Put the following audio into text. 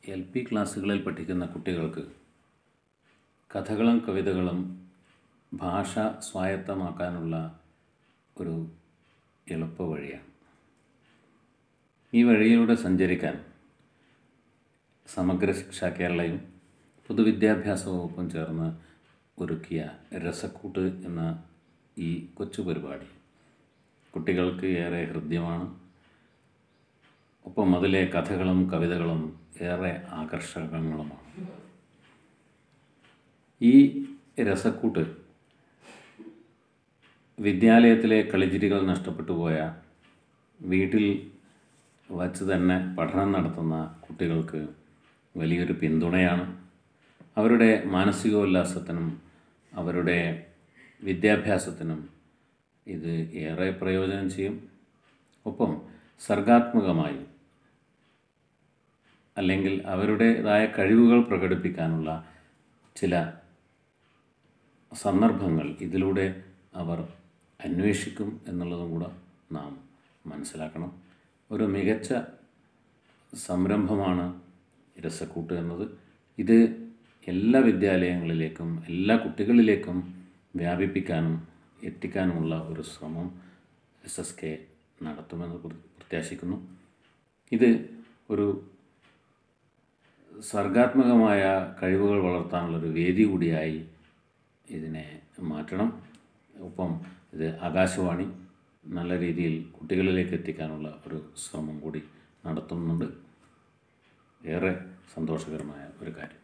L P ക്ലാസ്സുകളിൽ പഠിക്കുന്ന കുട്ടികൾക്ക് കഥകളും കവിതകളും ഭാഷ സ്വായത്തമാക്കാനുള്ള ഒരു എളുപ്പ വഴിയാണ് ഈ വഴിയിലൂടെ സഞ്ചരിക്കാൻ സമഗ്ര ശിക്ഷ കേരളയും പൊതുവിദ്യാഭ്യാസ വകുപ്പും ചേർന്ന് ഒരുക്കിയ രസക്കൂട്ട് എന്ന ഈ കൊച്ചു പരിപാടി കുട്ടികൾക്ക് ഏറെ ഹൃദ്യമാണ് ഒപ്പം അതിലെ കഥകളും കവിതകളും ഏറെ ആകർഷകങ്ങളുമാണ് ഈ രസക്കൂട്ട് വിദ്യാലയത്തിലെ കളിച്ചിരികൾ നഷ്ടപ്പെട്ടു പോയ വീട്ടിൽ വച്ച് തന്നെ പഠനം നടത്തുന്ന കുട്ടികൾക്ക് വലിയൊരു പിന്തുണയാണ് അവരുടെ മാനസികോല്ലാസത്തിനും അവരുടെ വിദ്യാഭ്യാസത്തിനും ഇത് ഏറെ പ്രയോജനം ചെയ്യും ഒപ്പം സർഗാത്മകമായി അല്ലെങ്കിൽ അവരുടേതായ കഴിവുകൾ പ്രകടിപ്പിക്കാനുള്ള ചില സന്ദർഭങ്ങൾ ഇതിലൂടെ അവർ അന്വേഷിക്കും എന്നുള്ളതും കൂടെ നാം മനസ്സിലാക്കണം ഒരു മികച്ച സംരംഭമാണ് രസക്കൂട്ട് എന്നത് ഇത് എല്ലാ വിദ്യാലയങ്ങളിലേക്കും എല്ലാ കുട്ടികളിലേക്കും വ്യാപിപ്പിക്കാനും എത്തിക്കാനുമുള്ള ഒരു ശ്രമം എസ് എസ് കെ നടത്തുമെന്ന് പ്ര- പ്രത്യാശിക്കുന്നു ഇത് ഒരു സർഗാത്മകമായ കഴിവുകൾ വളർത്താനുള്ളൊരു വേദി കൂടിയായി ഇതിനെ മാറ്റണം ഒപ്പം ഇത് ആകാശവാണി നല്ല രീതിയിൽ കുട്ടികളിലേക്ക് എത്തിക്കാനുള്ള ഒരു ശ്രമം കൂടി നടത്തുന്നുണ്ട് ഏറെ സന്തോഷകരമായ ഒരു കാര്യം